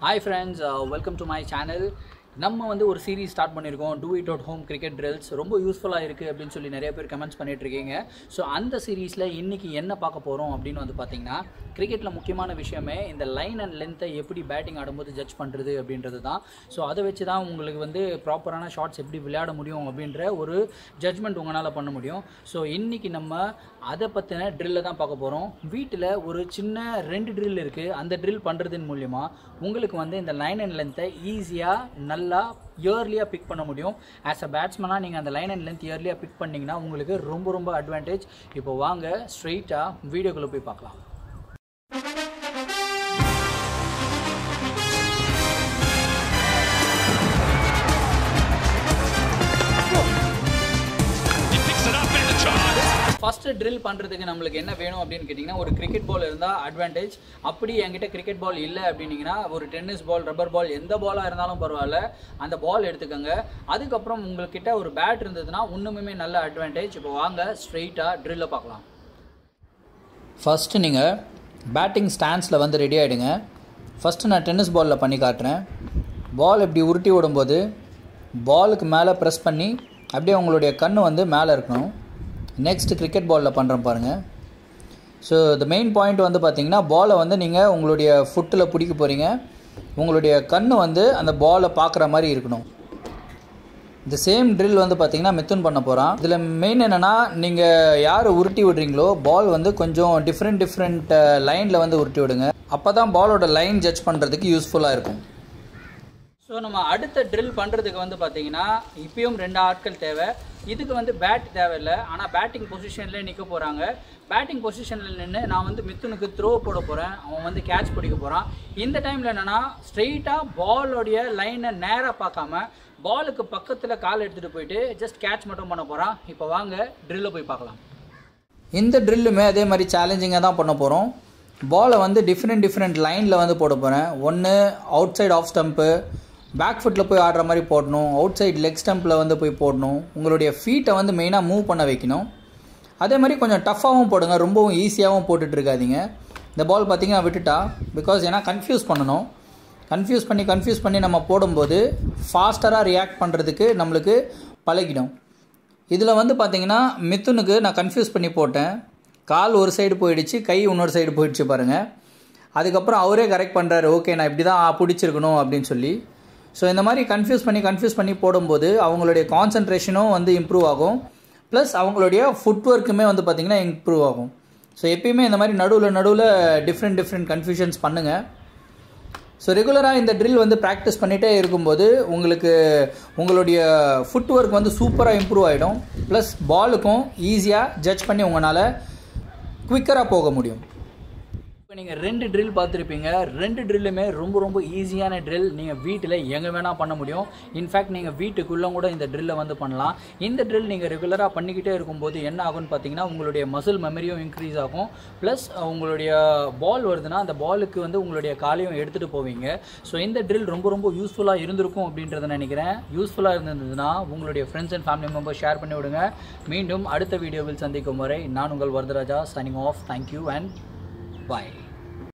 Hi friends welcome to my channel நம்ம வந்து ஒரு சீரீஸ் ஸ்டார்ட் பண்ணியிருக்கோம் do it out home cricket drills ரொம்ப யூஸ்ஃபுல்லாக இருக்குது அப்படின்னு சொல்லி நிறைய பேர் கமெண்ட்ஸ் பண்ணிட்டு இருக்கீங்க ஸோ அந்த சீரீஸில் இன்றைக்கி என்ன பார்க்க போகிறோம் அப்படின்னு வந்து பார்த்தீங்கன்னா கிரிக்கெட்டில் முக்கியமான விஷயமே இந்த லைன் அண்ட் லென்த்தை எப்படி பேட்டிங் ஆடும்போது ஜட்ஜ் பண்ணுறது அப்படின்றது தான் ஸோ அதை வச்சு தான் உங்களுக்கு வந்து ப்ராப்பரான ஷாட்ஸ் எப்படி விளையாட முடியும் அப்படின்ற ஒரு ஜட்ஜ்மெண்ட் உங்களால் பண்ண முடியும் ஸோ இன்றைக்கி நம்ம அதை பற்றின ட்ரில்லை தான் பார்க்க போகிறோம் வீட்டில் ஒரு சின்ன ரெண்டு ட்ரில் இருக்குது அந்த ட்ரில் பண்ணுறதன் மூலிமா உங்களுக்கு வந்து இந்த லைன் அண்ட் லென்த்தை ஈஸியாக நல்லா இயர்லியாக பிக் பண்ண முடியும் ஆஸ் அ பேட்ஸ்மனாக நீங்கள் அந்த லைன் அண்ட் லென்த் இயர்லியாக பிக் பண்ணிங்கன்னா உங்களுக்கு ரொம்ப ரொம்ப அட்வான்டேஜ் இப்போ வாங்க ஸ்ட்ரெயிட்டாக வீடியோக்குள்ளே போய் பார்க்கலாம் He picks it up in the chance. First drill பண்ணுறதுக்கு நம்மளுக்கு என்ன வேணும் அப்படின்னு கேட்டிங்கன்னா ஒரு கிரிக்கெட் பால் இருந்தால் அட்வான்டேஜ் அப்படி என்கிட்ட கிரிக்கெட் பால் இல்லை அப்படின்னீங்கன்னா ஒரு டென்னிஸ் பால் ரப்பர் பால் எந்த பாலாக இருந்தாலும் பரவாயில்ல அந்த பால் எடுத்துக்கோங்க அதுக்கப்புறம் உங்கள்கிட்ட ஒரு பேட் இருந்ததுன்னா இன்னுமே நல்ல அட்வான்டேஜ் இப்போ வாங்க ஸ்ட்ரெயிட்டாக ட்ரில்லை பார்க்கலாம் ஃபஸ்ட்டு நீங்கள் பேட்டிங் ஸ்டாண்ட்ஸில் வந்து ரெடி ஆகிடுங்க ஃபஸ்ட்டு நான் டென்னிஸ் பாலில் பண்ணி காட்டுறேன் பால் இப்படி உருட்டி விடும்போது பாலுக்கு மேலே ப்ரெஸ் பண்ணி அப்படியே உங்களுடைய கண் வந்து மேலே இருக்கணும் நெக்ஸ்ட் கிரிக்கெட் பாலில் பண்ணுறேன் பாருங்கள் ஸோ த மெயின் பாயிண்ட் வந்து பார்த்தீங்கன்னா பாலை வந்து நீங்கள் உங்களுடைய ஃபுட்டில் பிடிக்க போகிறீங்க உங்களுடைய கண் வந்து அந்த பாலை பார்க்குற மாதிரி இருக்கணும் இந்த சேம் ட்ரில் வந்து பார்த்தீங்கன்னா மித்துன் பண்ண போகிறான் இதில் மெயின் என்னென்னா நீங்கள் யார் உருட்டி விடுறீங்களோ பால் வந்து கொஞ்சம் டிஃப்ரெண்ட் டிஃப்ரெண்ட் லைனில் வந்து உருட்டி விடுங்க அப்போ தான் பாலோட லைன் ஜட்ஜ் பண்ணுறதுக்கு யூஸ்ஃபுல்லாக இருக்கும் ஸோ நம்ம அடுத்த ட்ரில் பண்ணுறதுக்கு வந்து பார்த்தீங்கன்னா இப்பயும் ரெண்டு ஆட்கள் தேவை இதுக்கு வந்து பேட் தேவையில்லை ஆனால் பேட்டிங் பொசிஷனில் நிற்க போகிறாங்க பேட்டிங் பொசிஷனில் நின்று நான் வந்து மித்துனுக்கு த்ரோ போட போகிறேன் அவன் வந்து கேட்ச் பிடிக்க போகிறான் இந்த டைமில் என்னென்னா ஸ்ட்ரெயிட்டாக பாலோடைய லைனை நேராக பார்க்காம பாலுக்கு பக்கத்தில் கால் எடுத்துகிட்டு போயிட்டு ஜஸ்ட் கேட்ச் மட்டும் பண்ண போகிறான் இப்போ வாங்க ட்ரில்லை போய் பார்க்கலாம் இந்த ட்ரில்லுமே அதே மாதிரி சேலஞ்சிங்காக தான் பண்ண போகிறோம் பாலை வந்து டிஃப்ரெண்ட் டிஃப்ரெண்ட் லைனில் வந்து போட போகிறேன் ஒன்று outside off stump back ஃபுட்டில் போய் ஆடுற மாதிரி போடணும் அவுட் சைடு லெக் ஸ்டம்பில் வந்து போய் போடணும் உங்களுடைய ஃபீட்டை வந்து மெயினாக மூவ் பண்ண வைக்கணும் அதே மாதிரி கொஞ்சம் டஃப்பாகவும் போடுங்க ரொம்பவும் ஈஸியாகவும் போட்டுட்டு இருக்காதீங்க இந்த பால் பார்த்தீங்கன்னா விட்டுட்டா பிகாஸ் ஏன்னா கன்ஃபியூஸ் பண்ணணும் கன்ஃபியூஸ் பண்ணி கன்ஃபியூஸ் பண்ணி நம்ம போடும்போது ஃபாஸ்டராக ரியாக்ட் பண்ணுறதுக்கு நம்மளுக்கு பழகிடும் இதில் வந்து பார்த்தீங்கன்னா மித்துனுக்கு நான் கன்ஃபியூஸ் பண்ணி போட்டேன் கால் ஒரு சைடு போயிடுச்சு கை இன்னொரு சைடு போயிடுச்சு பாருங்கள் அதுக்கப்புறம் அவரே கரெக்ட் பண்ணுறாரு ஓகே நான் இப்படி தான் பிடிச்சிருக்கணும் அப்படின்னு சொல்லி ஸோ இந்த மாதிரி கன்ஃபியூஸ் பண்ணி கன்ஃபியூஸ் பண்ணி போடும்போது அவங்களுடைய கான்சன்ட்ரேஷனும் வந்து இம்ப்ரூவ் ஆகும் ப்ளஸ் அவங்களுடைய ஃபுட் ஒர்க்குமே வந்து பார்த்திங்கன்னா இம்ப்ரூவ் ஆகும் ஸோ எப்பயுமே இந்த மாதிரி நடுவில் நடுவில் டிஃப்ரெண்ட் டிஃப்ரெண்ட் கன்ஃபியூஷன்ஸ் பண்ணுங்கள் ஸோ ரெகுலராக இந்த ட்ரில் வந்து ப்ராக்டிஸ் பண்ணிகிட்டே இருக்கும்போது உங்களுக்கு உங்களுடைய ஃபுட் ஒர்க் வந்து சூப்பராக இம்ப்ரூவ் ஆகிடும் ப்ளஸ் பாலுக்கும் ஈஸியாக ஜட்ஜ் பண்ணி உங்களால் குவிக்கராக போக முடியும் இப்போ நீங்கள் ரெண்டு ட்ரில் பார்த்துருப்பீங்க ரெண்டு ட்ரில்லுமே ரொம்ப ரொம்ப ஈஸியான ட்ரில் நீங்கள் வீட்டில் எங்கே வேணால் பண்ண முடியும் இன்ஃபேக்ட் நீங்கள் வீட்டுக்குள்ளே கூட இந்த ட்ரில்லை வந்து பண்ணலாம் இந்த ட்ரில் நீங்கள் ரெகுலராக பண்ணிக்கிட்டே இருக்கும்போது என்ன ஆகும்னு பார்த்தீங்கன்னா உங்களுடைய மசில் மெமரியும் இன்க்ரீஸ் ஆகும் ப்ளஸ் உங்களுடைய பால் வருதுன்னா அந்த பாலுக்கு வந்து உங்களுடைய காலையும் எடுத்துகிட்டு போவீங்க ஸோ இந்த ட்ரில் ரொம்ப ரொம்ப யூஸ்ஃபுல்லாக இருந்திருக்கும் அப்படின்றத நினைக்கிறேன் யூஸ்ஃபுல்லாக இருந்ததுன்னா உங்களுடைய friends and family members share பண்ணி விடுங்க மீண்டும் அடுத்த வீடியோவில் சந்திக்கும் வரை நான் உங்கள் Varadaraja signing off thank you and bye